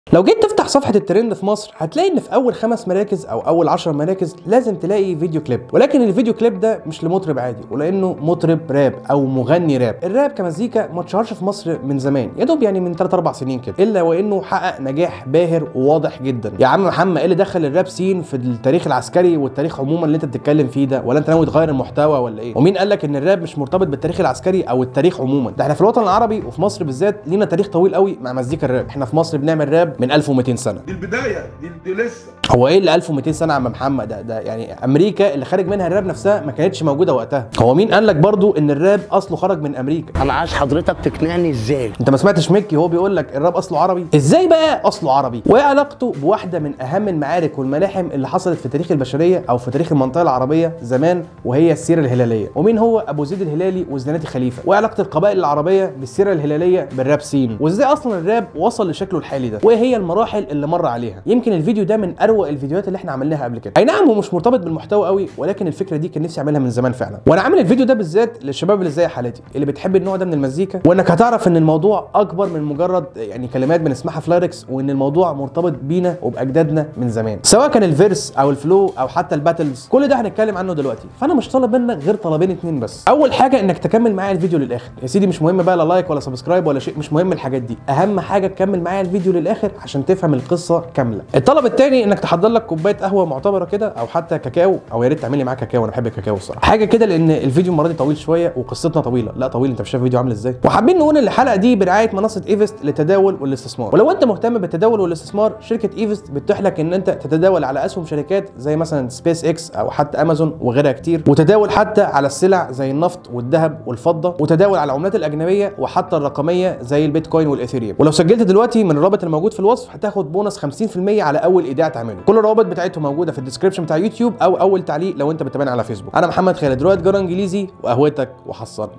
لو جيت تفتح صفحة الترند في مصر هتلاقي ان في اول خمس مراكز او اول عشر مراكز لازم تلاقي فيديو كليب ولكن الفيديو كليب ده مش لمطرب عادي ولانه مطرب راب او مغني راب الراب كمزيكا ما اتشهرش في مصر من زمان يا دوب يعني من 3 4 سنين كده الا وانه حقق نجاح باهر وواضح جدا يا عم محمد ايه اللي دخل الراب سين في التاريخ العسكري والتاريخ عموما اللي انت بتتكلم فيه ده ولا انت ناوي تغير المحتوى ولا ايه ومين قال لك ان الراب مش مرتبط بالتاريخ العسكري او التاريخ عموما ده احنا في الوطن العربي وفي مصر بالذات لينا تاريخ طويل قوي مع مزيكا الراب احنا في مصر بنعمل راب من 1200 سنه دي البدايه دي, دي لسه هو ايه اللي 1200 سنه يا عم محمد ده, ده يعني امريكا اللي خارج منها الراب نفسها ما كانتش موجوده وقتها هو مين قال لك برضو ان الراب اصله خرج من امريكا انا عايز حضرتك تقنعني ازاي انت ما سمعتش ميكي هو بيقول لك الراب اصله عربي ازاي بقى اصله عربي وايه علاقته بواحده من اهم المعارك والملاحم اللي حصلت في تاريخ البشريه او في تاريخ المنطقه العربيه زمان وهي السيره الهلاليه ومين هو ابو زيد الهلالي وزناتي خليفه وايه علاقه القبائل العربيه بالسيره الهلاليه بالراب سين وازاي اصلا الراب وصل لشكله الحالي ده وايه هي المراحل اللي مر عليها يمكن الفيديو ده من اروع الفيديوهات اللي احنا عملناها قبل كده اي نعم هو مش مرتبط بالمحتوى قوي ولكن الفكره دي كان نفسي اعملها من زمان فعلا وانا عامل الفيديو ده بالذات للشباب اللي زي حالتي اللي بتحب النوع ده من المزيكا وانك هتعرف ان الموضوع اكبر من مجرد يعني كلمات بنسمعها في لايركس وان الموضوع مرتبط بينا وباجدادنا من زمان سواء كان الفيرس او الفلو او حتى الباتلز كل ده هنتكلم عنه دلوقتي فانا مش طالب منك غير طلبين اتنين بس اول حاجه انك تكمل معايا الفيديو للاخر يا سيدي مش مهم بقى لا لايك ولا سبسكرايب ولا شيء مش مهم الحاجات دي اهم حاجه تكمل معايا الفيديو للاخر عشان تفهم القصه كامله الطلب الثاني انك تحضر لك كوبايه قهوه معتبره كده او حتى كاكاو او يا ريت تعملي معاك كاكاو انا بحب الكاكاو الصراحه حاجه كده لان الفيديو المره دي طويل شويه وقصتنا طويله لا طويل انت مش شايف الفيديو عامل ازاي وحابين نقول ان الحلقه دي برعايه منصه ايفست للتداول والاستثمار ولو انت مهتم بالتداول والاستثمار شركه ايفست بتتيح لك ان انت تتداول على اسهم شركات زي مثلا سبيس اكس او حتى امازون وغيرها كتير وتداول حتى على السلع زي النفط والذهب والفضه وتداول على العملات الاجنبيه وحتى الرقميه زي البيتكوين والاثيريوم ولو سجلت دلوقتي من الرابط الموجود في الوصف هتاخد بونص 50% على اول ايداع تعمله كل الروابط بتاعتهم موجوده في الديسكربشن بتاع يوتيوب او اول تعليق لو انت بتتابعنا على فيسبوك انا محمد خالد رائد جرى انجليزي وقهوتك وحصلني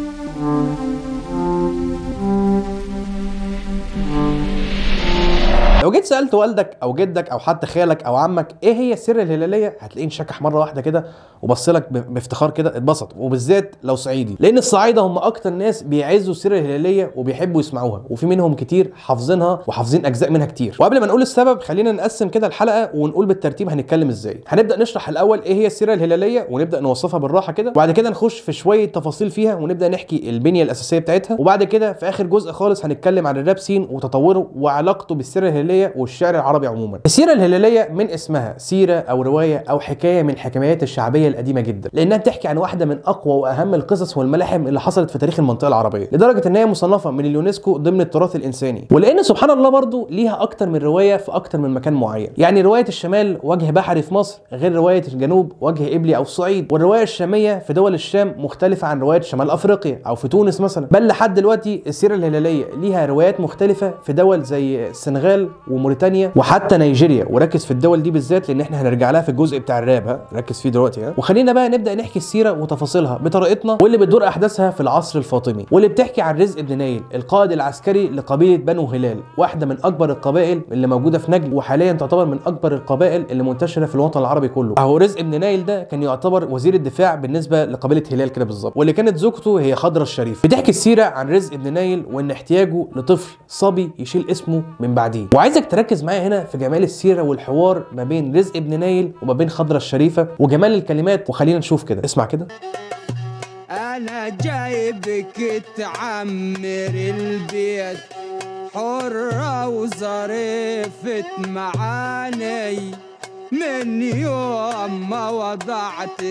لو جيت سالت والدك او جدك او حتى خالك او عمك ايه هي السر الهلاليه هتلاقيه انشكح مره واحده كده وبص لك ب- بافتخار كده اتبسط وبالذات لو صعيدي لان الصعايده هم اكتر ناس بيعزوا السيره الهلاليه وبيحبوا يسمعوها وفي منهم كتير حافظينها وحافظين اجزاء منها كتير وقبل ما نقول السبب خلينا نقسم كده الحلقه ونقول بالترتيب هنتكلم ازاي هنبدا نشرح الاول ايه هي السيره الهلاليه ونبدا نوصفها بالراحه كده وبعد كده نخش في شويه تفاصيل فيها ونبدا نحكي البنيه الاساسيه بتاعتها وبعد كده في اخر جزء خالص هنتكلم عن الراب سين وتطوره وعلاقته بالسيره الهلاليه والشعر العربي عموما السيره الهلاليه من اسمها سيره او روايه او حكايه من الحكايات الشعبيه القديمه جدا لانها بتحكي عن واحده من اقوى واهم القصص والملاحم اللي حصلت في تاريخ المنطقه العربيه لدرجه ان هي مصنفه من اليونسكو ضمن التراث الانساني ولان سبحان الله برضو ليها اكتر من روايه في اكتر من مكان معين يعني روايه الشمال وجه بحري في مصر غير روايه الجنوب وجه ابلي او الصعيد والروايه الشاميه في دول الشام مختلفه عن روايه شمال افريقيا او في تونس مثلا بل لحد دلوقتي السيره الهلاليه ليها روايات مختلفه في دول زي السنغال وموريتانيا وحتى نيجيريا وركز في الدول دي بالذات لان احنا هنرجع لها في الجزء بتاع الراب ها ركز فيه دلوقتي ها وخلينا بقى نبدا نحكي السيره وتفاصيلها بطريقتنا واللي بتدور احداثها في العصر الفاطمي واللي بتحكي عن رزق بن نايل القائد العسكري لقبيله بنو هلال واحده من اكبر القبائل اللي موجوده في نجد وحاليا تعتبر من اكبر القبائل اللي منتشره في الوطن العربي كله اهو رزق بن نايل ده كان يعتبر وزير الدفاع بالنسبه لقبيله هلال كده بالظبط واللي كانت زوجته هي خضره الشريف بتحكي السيره عن رزق بن نايل وان احتياجه لطفل صبي يشيل اسمه من بعديه وعايزك تركز معايا هنا في جمال السيره والحوار ما بين رزق بن نايل وما بين خضره الشريفه وجمال الكلمات وخلينا نشوف كده اسمع كده انا جايبك تعمر البيت حرة وظريفة معاني من يوم ما وضعت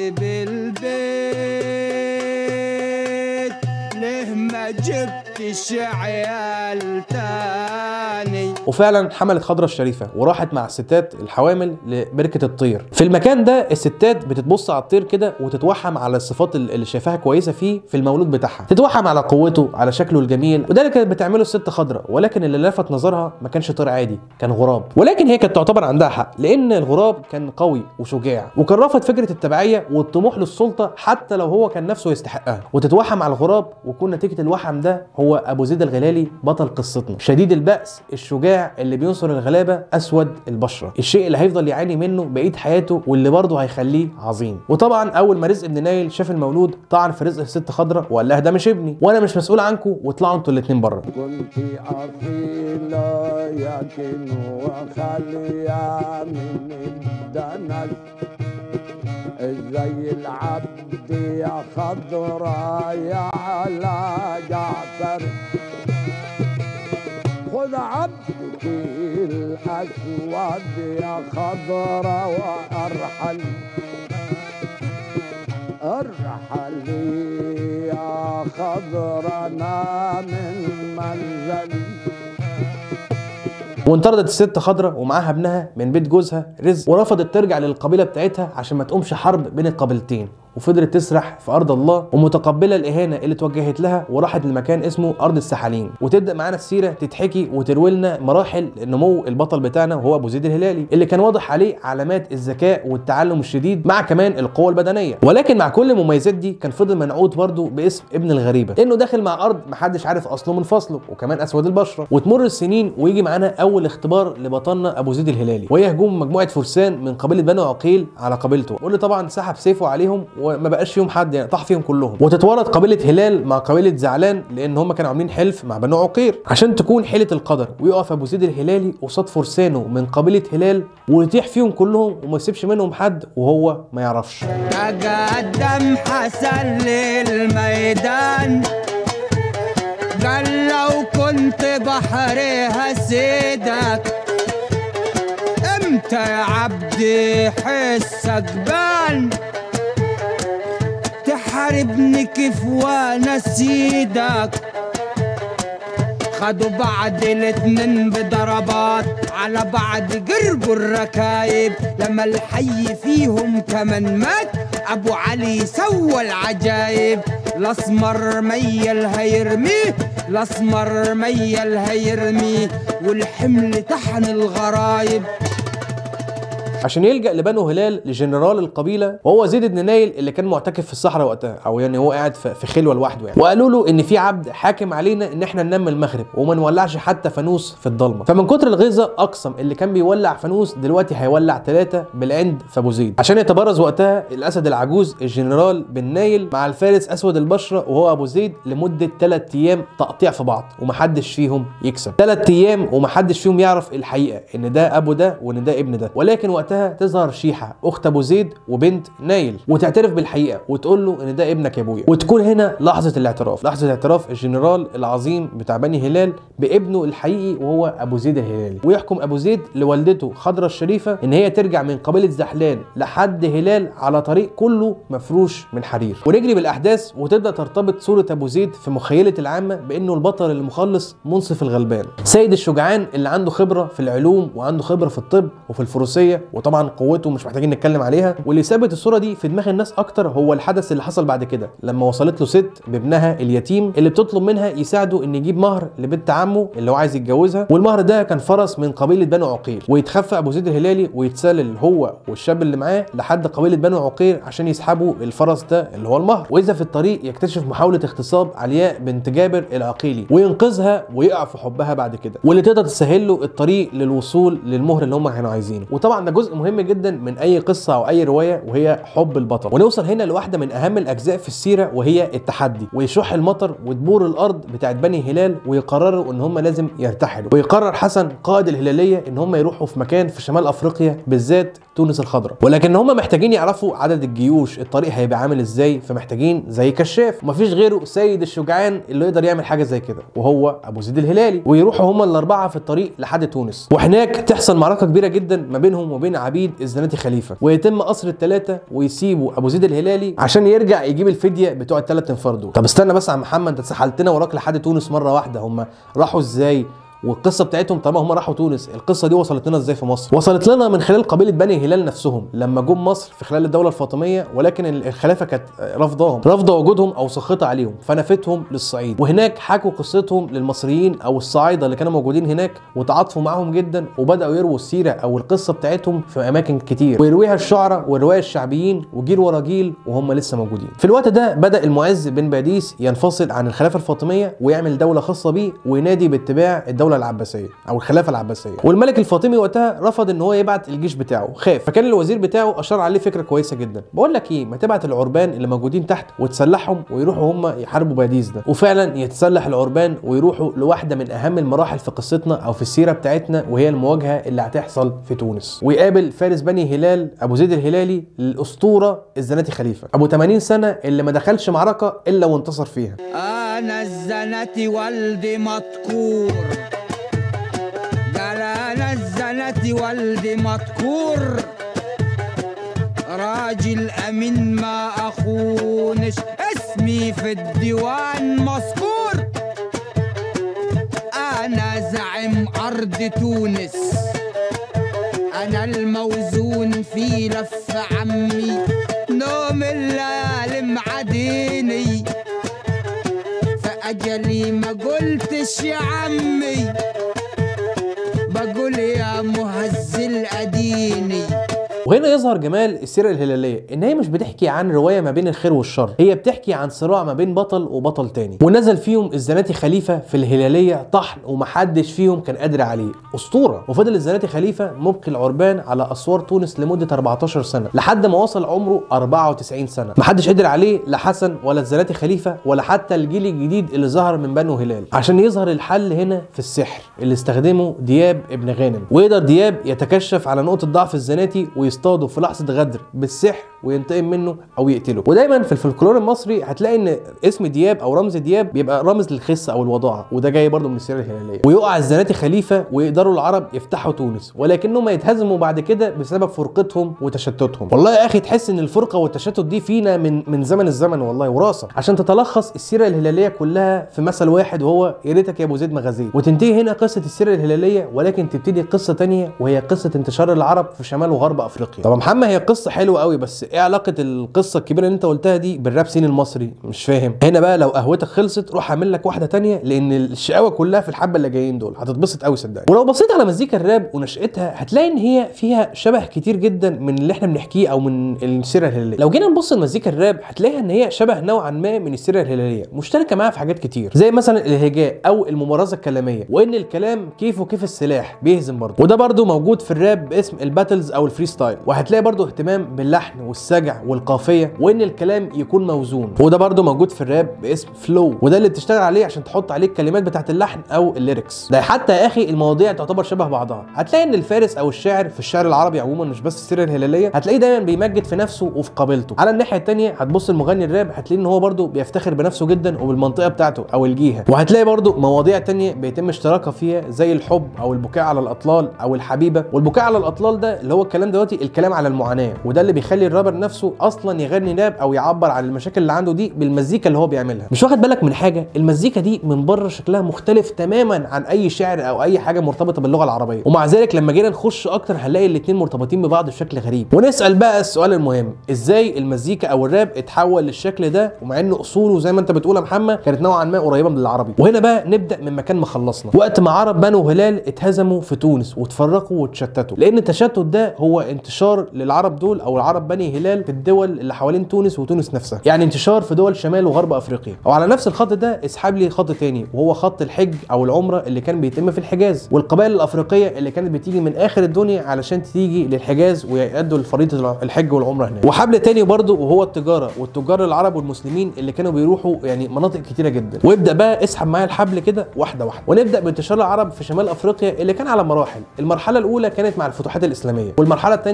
بالبيت ليه ما جبتش عيال تاني وفعلا حملت خضرة الشريفة وراحت مع الستات الحوامل لبركة الطير في المكان ده الستات بتتبص على الطير كده وتتوحم على الصفات اللي شايفاها كويسة فيه في المولود بتاعها تتوحم على قوته على شكله الجميل وده اللي كانت بتعمله الست خضرة ولكن اللي لفت نظرها ما كانش طير عادي كان غراب ولكن هي كانت تعتبر عندها حق لان الغراب كان قوي وشجاع وكان رافض فكرة التبعية والطموح للسلطة حتى لو هو كان نفسه يستحقها وتتوحم على الغراب ويكون نتيجة الوحم ده هو هو ابو زيد الغلالي بطل قصتنا شديد البأس الشجاع اللي بينصر الغلابه اسود البشره الشيء اللي هيفضل يعاني منه بقيه حياته واللي برضه هيخليه عظيم وطبعا اول ما رزق ابن نايل شاف المولود طعن في رزق الست خضراء وقال لها ده مش ابني وانا مش مسؤول عنكم واطلعوا انتوا الاتنين بره كنت أصيلة يكن وخالية من الدنس زي العبد يا خضرا يا على جعفر خذ عبدك الأسود يا خضرا وأرحل ارحلي يا خضرنا من منزلي وانطردت الست خضرة ومعاها ابنها من بيت جوزها رزق ورفضت ترجع للقبيله بتاعتها عشان ما تقومش حرب بين القبيلتين وفضلت تسرح في ارض الله ومتقبله الاهانه اللي اتوجهت لها وراحت لمكان اسمه ارض السحالين وتبدا معانا السيره تتحكي وتروي لنا مراحل نمو البطل بتاعنا وهو ابو زيد الهلالي اللي كان واضح عليه علامات الذكاء والتعلم الشديد مع كمان القوه البدنيه ولكن مع كل المميزات دي كان فضل منعوت برضه باسم ابن الغريبه انه داخل مع ارض محدش عارف اصله من فصله وكمان اسود البشره وتمر السنين ويجي معانا اول اختبار لبطلنا ابو زيد الهلالي وهي هجوم مجموعه فرسان من قبيله بنو عقيل على قبيلته واللي طبعا سحب سيفه عليهم وما بقاش فيهم حد يعني طاح فيهم كلهم وتتورط قبيله هلال مع قبيله زعلان لان هم كانوا عاملين حلف مع بنو عقير عشان تكون حيله القدر ويقف ابو زيد الهلالي قصاد فرسانه من قبيله هلال ويطيح فيهم كلهم وما يسيبش منهم حد وهو ما يعرفش تقدم حسن للميدان قال لو كنت بحري هسيدك امتى يا عبدي حسك بان تحاربني كيف وانا سيدك خدوا بعض الاتنين بضربات على بعض قربوا الركايب لما الحي فيهم كمان مات ابو علي سوى العجايب الاسمر ميل هيرميه الاسمر ميل هيرميه والحمل تحن الغرايب عشان يلجا لبنو هلال لجنرال القبيله وهو زيد بن نايل اللي كان معتكف في الصحراء وقتها او يعني هو قاعد في في خلوه لوحده يعني وقالوا له ان في عبد حاكم علينا ان احنا ننام المغرب وما نولعش حتى فانوس في الضلمه فمن كتر الغيظه اقسم اللي كان بيولع فانوس دلوقتي هيولع ثلاثه بالعند في ابو زيد عشان يتبرز وقتها الاسد العجوز الجنرال بن نايل مع الفارس اسود البشره وهو ابو زيد لمده ثلاث ايام تقطيع في بعض ومحدش فيهم يكسب ثلاث ايام ومحدش فيهم يعرف الحقيقه ان ده ابو ده وان ده ابن ده ولكن وقتها تظهر شيحه اخت ابو زيد وبنت نايل وتعترف بالحقيقه وتقول له ان ده ابنك يا ابويا وتكون هنا لحظه الاعتراف لحظه اعتراف الجنرال العظيم بتاع بني هلال بابنه الحقيقي وهو ابو زيد الهلالي ويحكم ابو زيد لوالدته خضرة الشريفه ان هي ترجع من قبيله زحلان لحد هلال على طريق كله مفروش من حرير ونجري بالاحداث وتبدا ترتبط صوره ابو زيد في مخيله العامه بانه البطل المخلص منصف الغلبان سيد الشجعان اللي عنده خبره في العلوم وعنده خبره في الطب وفي الفروسيه وطبعا قوته مش محتاجين نتكلم عليها واللي ثابت الصوره دي في دماغ الناس اكتر هو الحدث اللي حصل بعد كده لما وصلت له ست بابنها اليتيم اللي بتطلب منها يساعده ان يجيب مهر لبنت عمه اللي هو عايز يتجوزها والمهر ده كان فرس من قبيله بنو عقيل ويتخفى ابو زيد الهلالي ويتسلل هو والشاب اللي معاه لحد قبيله بنو عقيل عشان يسحبوا الفرس ده اللي هو المهر واذا في الطريق يكتشف محاوله اغتصاب علياء بنت جابر العقيلي وينقذها ويقع في حبها بعد كده واللي تقدر تسهل له الطريق للوصول للمهر اللي هم كانوا عايزينه وطبعا ده جزء مهم جدا من اي قصه او اي روايه وهي حب البطل ونوصل هنا لواحده من اهم الاجزاء في السيره وهي التحدي ويشح المطر وتبور الارض بتاعت بني هلال ويقرروا ان هم لازم يرتحلوا ويقرر حسن قائد الهلاليه ان هم يروحوا في مكان في شمال افريقيا بالذات تونس الخضراء ولكن هم محتاجين يعرفوا عدد الجيوش الطريق هيبقى عامل ازاي فمحتاجين زي كشاف ومفيش غيره سيد الشجعان اللي يقدر يعمل حاجه زي كده وهو ابو زيد الهلالي ويروحوا هم الاربعه في الطريق لحد تونس وهناك تحصل معركه كبيره جدا ما بينهم وبين عبيد الزناتي خليفه ويتم قصر الثلاثه ويسيبوا ابو زيد الهلالي عشان يرجع يجيب الفديه بتوع الثلاث انفار دول طب استنى بس يا عم محمد انت سحلتنا وراك لحد تونس مره واحده هم راحوا ازاي والقصه بتاعتهم طالما هم راحوا تونس القصه دي وصلت لنا ازاي في مصر وصلت لنا من خلال قبيله بني هلال نفسهم لما جم مصر في خلال الدوله الفاطميه ولكن الخلافه كانت رافضاهم رافضه وجودهم او سخطه عليهم فنفتهم للصعيد وهناك حكوا قصتهم للمصريين او الصعايده اللي كانوا موجودين هناك وتعاطفوا معاهم جدا وبداوا يرووا السيره او القصه بتاعتهم في اماكن كتير ويرويها الشعراء والروايه الشعبيين وجيل ورا جيل وهم لسه موجودين في الوقت ده بدا المعز بن باديس ينفصل عن الخلافه الفاطميه ويعمل دوله خاصه بيه وينادي باتباع الدوله العباسيه او الخلافه العباسيه والملك الفاطمي وقتها رفض ان هو يبعت الجيش بتاعه خاف فكان الوزير بتاعه اشار عليه فكره كويسه جدا بقول لك ايه ما تبعت العربان اللي موجودين تحت وتسلحهم ويروحوا هم يحاربوا باديس ده وفعلا يتسلح العربان ويروحوا لواحده من اهم المراحل في قصتنا او في السيره بتاعتنا وهي المواجهه اللي هتحصل في تونس ويقابل فارس بني هلال ابو زيد الهلالي الاسطوره الزناتي خليفه ابو 80 سنه اللي ما دخلش معركه الا وانتصر فيها أنا الزنة والدي مذكور قال أنا الزنة والدي مذكور راجل أمين ما أخونش اسمي في الديوان مذكور أنا زعيم أرض تونس أنا الموزون في لف عمي نوم الليالي معديني فأجلي ما قلتش يا عمي بقول يا مهزل أديني وهنا يظهر جمال السيره الهلاليه ان هي مش بتحكي عن روايه ما بين الخير والشر هي بتحكي عن صراع ما بين بطل وبطل تاني ونزل فيهم الزناتي خليفه في الهلاليه طحن ومحدش فيهم كان قادر عليه اسطوره وفضل الزناتي خليفه مبقي العربان على اسوار تونس لمده 14 سنه لحد ما وصل عمره 94 سنه محدش قدر عليه لا حسن ولا الزناتي خليفه ولا حتى الجيل الجديد اللي ظهر من بنو هلال عشان يظهر الحل هنا في السحر اللي استخدمه دياب ابن غانم ويقدر دياب يتكشف على نقطه ضعف الزناتي ويصطاده في لحظه غدر بالسحر وينتقم منه او يقتله ودايما في الفلكلور المصري هتلاقي ان اسم دياب او رمز دياب بيبقى رمز للخس او الوضاعه وده جاي برضه من السيره الهلاليه ويقع الزناتي خليفه ويقدروا العرب يفتحوا تونس ولكنهم يتهزموا بعد كده بسبب فرقتهم وتشتتهم والله يا اخي تحس ان الفرقه والتشتت دي فينا من من زمن الزمن والله وراثه عشان تتلخص السيره الهلاليه كلها في مثل واحد وهو يا ريتك يا ابو زيد مغازيه وتنتهي هنا قصه السيره الهلاليه ولكن تبتدي قصه تانية وهي قصه انتشار العرب في شمال وغرب افريقيا طب يا محمد هي قصه حلوه قوي بس ايه علاقه القصه الكبيره اللي انت قلتها دي بالراب سين المصري مش فاهم هنا بقى لو قهوتك خلصت روح اعمل لك واحده تانية لان الشقاوه كلها في الحبه اللي جايين دول هتتبسط قوي صدقني ولو بصيت على مزيكا الراب ونشاتها هتلاقي ان هي فيها شبه كتير جدا من اللي احنا بنحكيه او من السيره الهلاليه لو جينا نبص لمزيكا الراب هتلاقيها ان هي شبه نوعا ما من السيره الهلاليه مشتركه معاها في حاجات كتير زي مثلا الهجاء او الممارسه الكلاميه وان الكلام كيفه كيف السلاح بيهزم برضه وده برضه موجود في الراب باسم الباتلز او الفري ستايل وهتلاقي برضه اهتمام باللحن والسجع والقافيه وان الكلام يكون موزون وده برضه موجود في الراب باسم فلو وده اللي بتشتغل عليه عشان تحط عليه الكلمات بتاعت اللحن او الليركس ده حتى يا اخي المواضيع تعتبر شبه بعضها هتلاقي ان الفارس او الشاعر في الشعر العربي عموما مش بس السيره الهلاليه هتلاقيه دايما بيمجد في نفسه وفي قبيلته على الناحيه الثانيه هتبص المغني الراب هتلاقي ان هو برضه بيفتخر بنفسه جدا وبالمنطقه بتاعته او الجيهه وهتلاقي برضه مواضيع تانية بيتم اشتراكها فيها زي الحب او البكاء على الاطلال او الحبيبه والبكاء على الاطلال ده اللي هو الكلام دلوقتي الكلام على المعاناه وده اللي بيخلي الرابر نفسه اصلا يغني راب او يعبر عن المشاكل اللي عنده دي بالمزيكا اللي هو بيعملها مش واخد بالك من حاجه المزيكا دي من بره شكلها مختلف تماما عن اي شعر او اي حاجه مرتبطه باللغه العربيه ومع ذلك لما جينا نخش اكتر هنلاقي الاثنين مرتبطين ببعض بشكل غريب ونسال بقى السؤال المهم ازاي المزيكا او الراب اتحول للشكل ده ومع ان اصوله زي ما انت بتقول يا محمد كانت نوعا ما قريبه من العربي وهنا بقى نبدا من مكان ما خلصنا وقت ما عرب بنو هلال اتهزموا في تونس واتفرقوا واتشتتوا لان التشتت ده هو انتشار للعرب دول او العرب بني هلال في الدول اللي حوالين تونس وتونس نفسها يعني انتشار في دول شمال وغرب افريقيا وعلى نفس الخط ده اسحب لي خط تاني وهو خط الحج او العمره اللي كان بيتم في الحجاز والقبائل الافريقيه اللي كانت بتيجي من اخر الدنيا علشان تيجي للحجاز ويأدوا فريضه الحج والعمره هناك وحبل تاني برضه وهو التجاره والتجار العرب والمسلمين اللي كانوا بيروحوا يعني مناطق كتيره جدا وابدا بقى اسحب معايا الحبل كده واحده واحده ونبدا بانتشار العرب في شمال افريقيا اللي كان على مراحل المرحله الاولى كانت مع الفتوحات الاسلاميه والمرحله الثانيه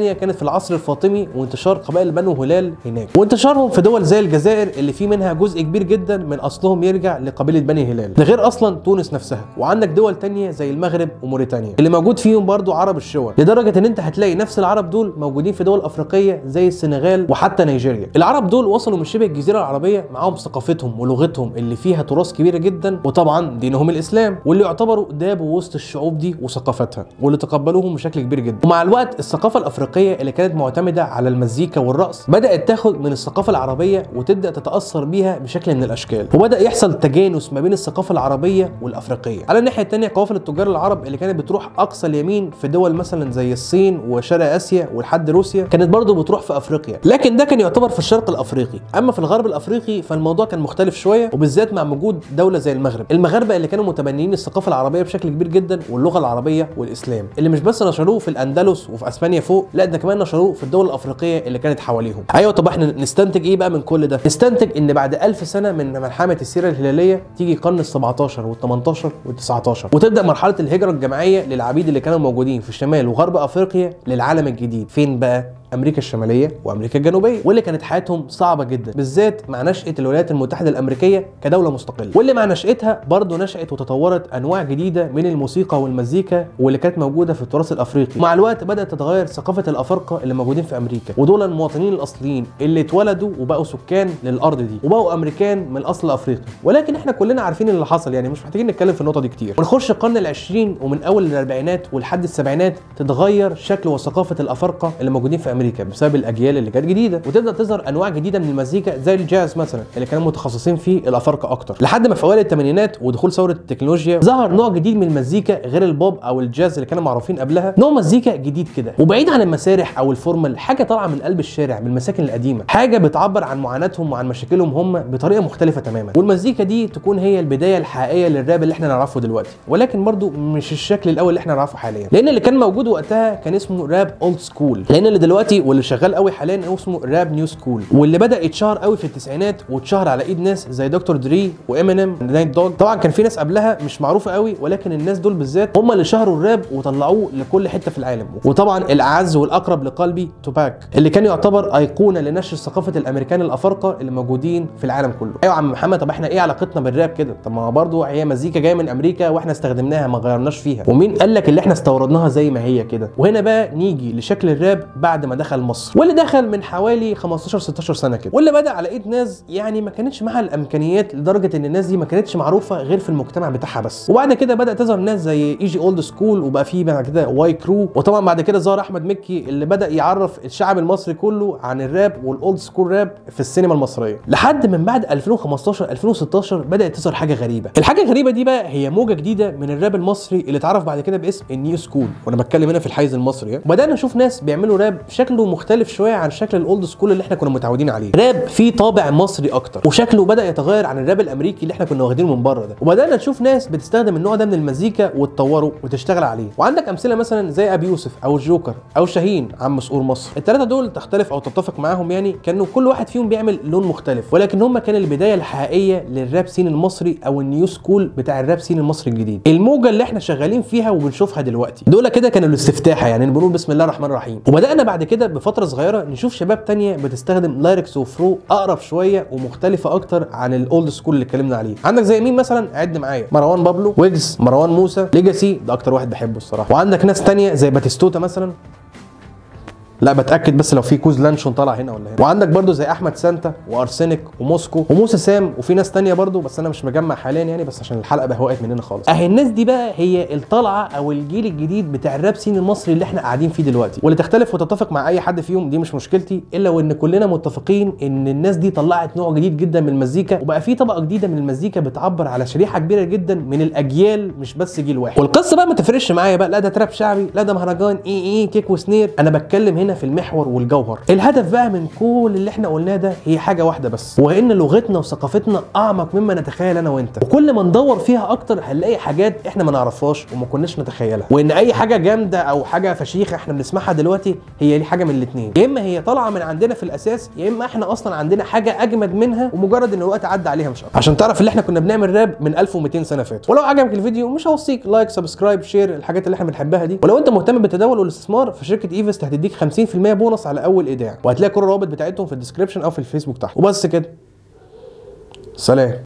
تانية كانت في العصر الفاطمي وانتشار قبائل بنو هلال هناك وانتشارهم في دول زي الجزائر اللي في منها جزء كبير جدا من اصلهم يرجع لقبيله بني هلال ده غير اصلا تونس نفسها وعندك دول تانية زي المغرب وموريتانيا اللي موجود فيهم برضو عرب الشوا لدرجه ان انت هتلاقي نفس العرب دول موجودين في دول افريقيه زي السنغال وحتى نيجيريا العرب دول وصلوا من شبه الجزيره العربيه معاهم ثقافتهم ولغتهم اللي فيها تراث كبير جدا وطبعا دينهم الاسلام واللي يعتبروا دابوا وسط الشعوب دي وثقافتها واللي تقبلوهم بشكل كبير جدا ومع الوقت الثقافه الافريقيه اللي كانت معتمده على المزيكا والرقص بدات تاخد من الثقافه العربيه وتبدا تتاثر بيها بشكل من الاشكال وبدا يحصل تجانس ما بين الثقافه العربيه والافريقيه على الناحيه الثانيه قوافل التجار العرب اللي كانت بتروح اقصى اليمين في دول مثلا زي الصين وشرق اسيا ولحد روسيا كانت برضه بتروح في افريقيا لكن ده كان يعتبر في الشرق الافريقي اما في الغرب الافريقي فالموضوع كان مختلف شويه وبالذات مع وجود دوله زي المغرب المغاربه اللي كانوا متبنيين الثقافه العربيه بشكل كبير جدا واللغه العربيه والاسلام اللي مش بس نشروه في الاندلس وفي اسبانيا فوق لا ده كمان نشروه في الدول الافريقيه اللي كانت حواليهم ايوه طب احنا نستنتج ايه بقى من كل ده نستنتج ان بعد ألف سنه من ملحمه السيره الهلاليه تيجي قرن ال17 وال18 وال19 وتبدا مرحله الهجره الجماعيه للعبيد اللي كانوا موجودين في شمال وغرب افريقيا للعالم الجديد فين بقى امريكا الشماليه وامريكا الجنوبيه واللي كانت حياتهم صعبه جدا بالذات مع نشاه الولايات المتحده الامريكيه كدوله مستقله واللي مع نشاتها برضه نشات وتطورت انواع جديده من الموسيقى والمزيكا واللي كانت موجوده في التراث الافريقي مع الوقت بدات تتغير ثقافه الافارقه اللي موجودين في امريكا ودول المواطنين الاصليين اللي اتولدوا وبقوا سكان للارض دي وبقوا امريكان من الاصل الافريقي ولكن احنا كلنا عارفين اللي حصل يعني مش محتاجين نتكلم في النقطه دي كتير ونخش القرن العشرين ومن اول الاربعينات ولحد السبعينات تتغير شكل وثقافه الافارقه اللي موجودين في امريكا بسبب الاجيال اللي كانت جديده وتبدا تظهر انواع جديده من المزيكا زي الجاز مثلا اللي كانوا متخصصين فيه الافارقه اكتر لحد ما في اوائل الثمانينات ودخول ثوره التكنولوجيا ظهر نوع جديد من المزيكا غير البوب او الجاز اللي كانوا معروفين قبلها نوع مزيكا جديد كده وبعيد عن المسارح او الفورمال حاجه طالعه من قلب الشارع من المساكن القديمه حاجه بتعبر عن معاناتهم وعن مشاكلهم هم بطريقه مختلفه تماما والمزيكا دي تكون هي البدايه الحقيقيه للراب اللي احنا نعرفه دلوقتي ولكن برضو مش الشكل الاول اللي احنا نعرفه حاليا لان اللي كان موجود وقتها كان اسمه راب اولد سكول لان اللي دلوقتي واللي شغال قوي حاليا اسمه راب نيو سكول واللي بدا يتشهر قوي في التسعينات واتشهر على ايد ناس زي دكتور دري وامينيم نايت دوج طبعا كان في ناس قبلها مش معروفه قوي ولكن الناس دول بالذات هم اللي شهروا الراب وطلعوه لكل حته في العالم وطبعا الاعز والاقرب لقلبي توباك اللي كان يعتبر ايقونه لنشر ثقافه الامريكان الافارقه اللي موجودين في العالم كله ايوه يا عم محمد طب احنا ايه علاقتنا بالراب كده طب ما برضه هي مزيكا جايه من امريكا واحنا استخدمناها ما غيرناش فيها ومين قال لك اللي احنا استوردناها زي ما هي كده وهنا بقى نيجي لشكل الراب بعد ما دخل مصر واللي دخل من حوالي 15 16 سنه كده واللي بدا على ايد ناس يعني ما كانتش معاها الامكانيات لدرجه ان الناس دي ما كانتش معروفه غير في المجتمع بتاعها بس وبعد كده بدا تظهر ناس زي ايجي اولد سكول وبقى في بعد كده واي كرو وطبعا بعد كده ظهر احمد مكي اللي بدا يعرف الشعب المصري كله عن الراب والاولد سكول راب في السينما المصريه لحد من بعد 2015 2016 بدات تظهر حاجه غريبه الحاجه الغريبه دي بقى هي موجه جديده من الراب المصري اللي اتعرف بعد كده باسم النيو سكول وانا بتكلم هنا في الحيز المصري يعني. وبدانا نشوف ناس بيعملوا راب شكله مختلف شويه عن شكل الاولد سكول اللي احنا كنا متعودين عليه راب فيه طابع مصري اكتر وشكله بدا يتغير عن الراب الامريكي اللي احنا كنا واخدينه من بره ده وبدانا نشوف ناس بتستخدم النوع ده من المزيكا وتطوره وتشتغل عليه وعندك امثله مثلا زي ابي يوسف او الجوكر او شاهين عم مسؤول مصر الثلاثه دول تختلف او تتفق معاهم يعني كانوا كل واحد فيهم بيعمل لون مختلف ولكن هم كان البدايه الحقيقيه للراب سين المصري او النيو سكول بتاع الراب سين المصري الجديد الموجه اللي احنا شغالين فيها وبنشوفها دلوقتي دول كده كانوا الاستفتاحه يعني بنقول بسم الله الرحمن الرحيم وبدانا بعد كده بفتره صغيره نشوف شباب تانية بتستخدم لايركس وفرو اقرب شويه ومختلفه اكتر عن الاولد سكول اللي اتكلمنا عليه عندك زي مين مثلا عد معايا مروان بابلو ويجز مروان موسى ليجاسي ده اكتر واحد بحبه الصراحه وعندك ناس تانية زي باتيستوتا مثلا لا بتاكد بس لو في كوز لانشون طالع هنا ولا هنا وعندك برضو زي احمد سانتا وارسنك وموسكو وموسى سام وفي ناس تانية برضو بس انا مش مجمع حاليا يعني بس عشان الحلقه بقى وقعت مننا خالص اهي الناس دي بقى هي الطلعه او الجيل الجديد بتاع الراب سين المصري اللي احنا قاعدين فيه دلوقتي واللي تختلف وتتفق مع اي حد فيهم دي مش مشكلتي الا وان كلنا متفقين ان الناس دي طلعت نوع جديد جدا من المزيكا وبقى في طبقه جديده من المزيكا بتعبر على شريحه كبيره جدا من الاجيال مش بس جيل واحد والقصه بقى ما تفرقش معايا بقى لا ده تراب شعبي لا ده مهرجان ايه ايه كيك وسنير انا بتكلم هنا في المحور وال الجوهر الهدف بقى من كل اللي احنا قلناه ده هي حاجه واحده بس وان لغتنا وثقافتنا اعمق مما نتخيل انا وانت وكل ما ندور فيها اكتر هنلاقي حاجات احنا ما نعرفهاش وما كناش نتخيلها وان اي حاجه جامده او حاجه فشيخه احنا بنسمعها دلوقتي هي دي حاجه من الاثنين يا اما هي طالعه من عندنا في الاساس يا اما احنا اصلا عندنا حاجه اجمد منها ومجرد ان الوقت عدى عليها مش اكتر عشان تعرف اللي احنا كنا بنعمل راب من 1200 سنه فاتوا ولو عجبك الفيديو مش هوصيك لايك سبسكرايب شير الحاجات اللي احنا بنحبها دي ولو انت مهتم بالتداول والاستثمار فشركه ايفست هتديك 50% 50% بونص على اول ايداع وهتلاقي كل الروابط بتاعتهم في الديسكربشن او في الفيسبوك تحت وبس كده سلام